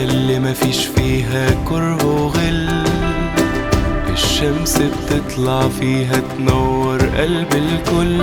اللي مفيش فيها كره وغل الشمس بتطلع فيها تنور قلب الكل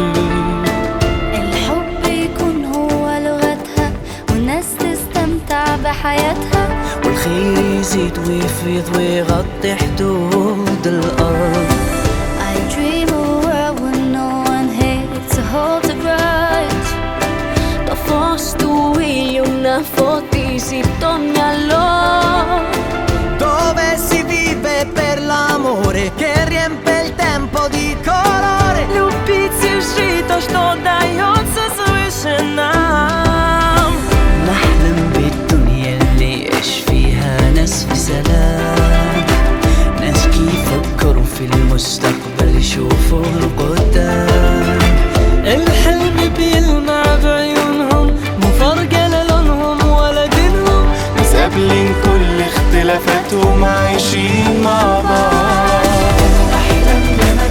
الحب يكون هو لغتها والناس تستمتع بحياتها والخير يزيد ويفيض ويغطي حدود الأرض I dream of a world where no one hates to hold a grudge Da foste una fotisi allora Dove si vive per l'amore che riempie il tempo di colore Любить и жить то, что дается свыше нам نحلم بالدنيا اللي يعيش فيها ناس في سلام ناس يفكروا في المستقبل يشوفوا القدام الحلم بيلمع بعيونهم مو فارقة لا لونهم ولا دينهم بس قابلين كل اختلافاتهم عايشين مع بعض أحلم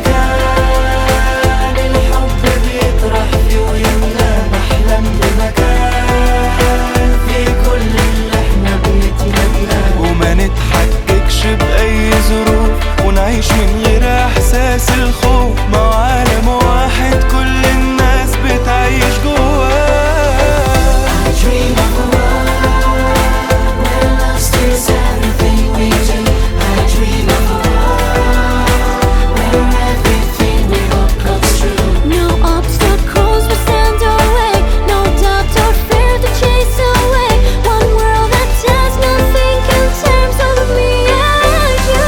بمكان الحب بيطرح فيه ويملى بحلم بمكان في كل اللي احنا بنتمناه وما نتحججش بأي ظروف ونعيش من غير إحساس الخوف مع عالم واحد كل الناس بتعيش جواه I dream of a world where love steers everything we do. I dream of a world where everything we hope comes true. No obstacles will stand our way No doubt or fear to chase away One world that does not think in terms of me and you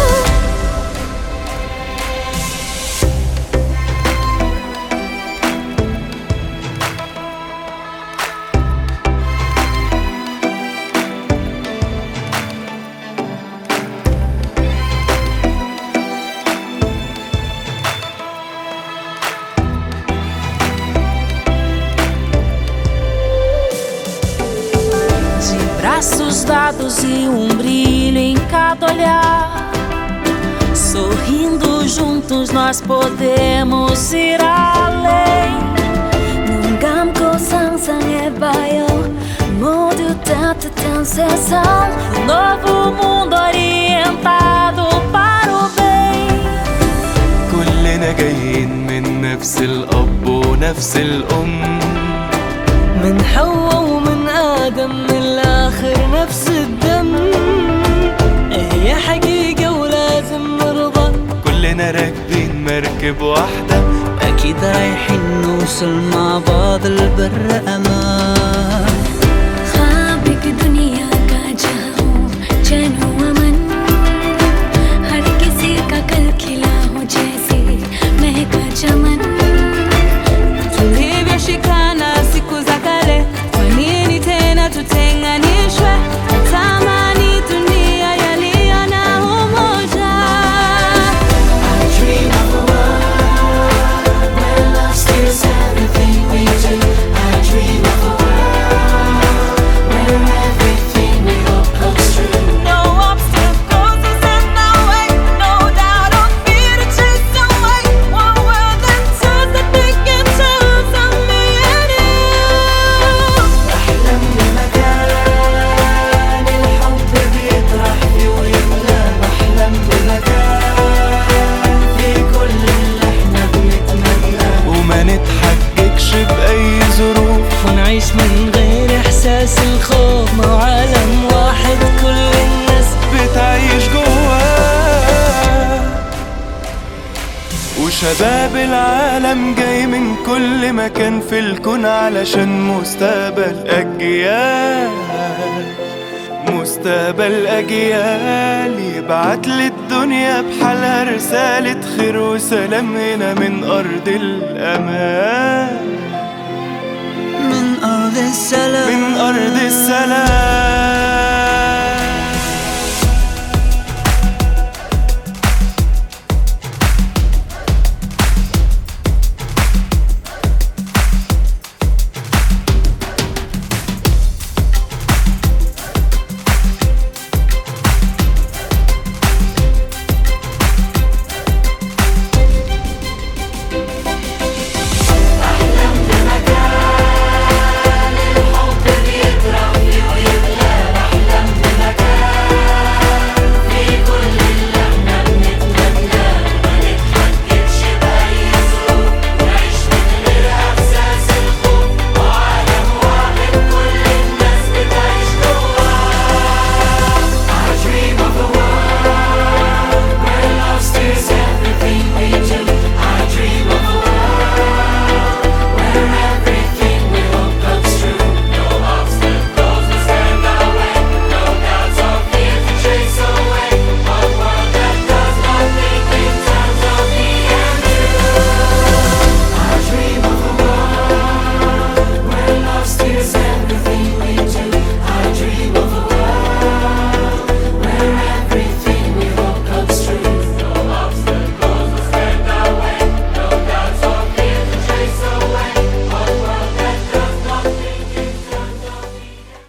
De braços dados e um brilho em cada olhar. Sorrindo juntos, nós podemos ir além. 눈 감고 상상해봐요 모두 따뜻한 세상 Um novo mundo orientado para o bem. كلنا جايين من نفس الأب ونفس الأم من حواء ومن آدم من الآخر نفس الدم هي حقيقة ولازم نرضى كلنا راكبين مركب واحدة أكيد رايحين نوصل مع بعض البر أمان ख्वाब एक दुनिया का जहाँ हो चैन हो अमन हर किसी का कल खिला हो जैसे महका चमन Tulivyoshikana siku za kale, kwa nini tena tutenganishwe? Tamani dunia yaliyo na umoja. I dream of a world where love steers everything we do. I dream of a world where everything we hope comes true. No obstacles is in our way, no doubt or fear to chase away. One world that turns the big in terms of me and you. أحلم بمكان الحب بيطرح فيه ويملى بحلم بمكان في كل اللي احنا بنتمناه وما نتحججش بأي ظروف ونعيش من غير إحساس الخوف مع عالم واحد كل الناس بتعيش جواه وشباب العالم جاي من كل مكان في الكون علشان مستقبل أجيال مستقبل أجيال يبعت للدنيا بحالها رسالة خير وسلام هنا من أرض الأمان من أرض السلام من أرض السلام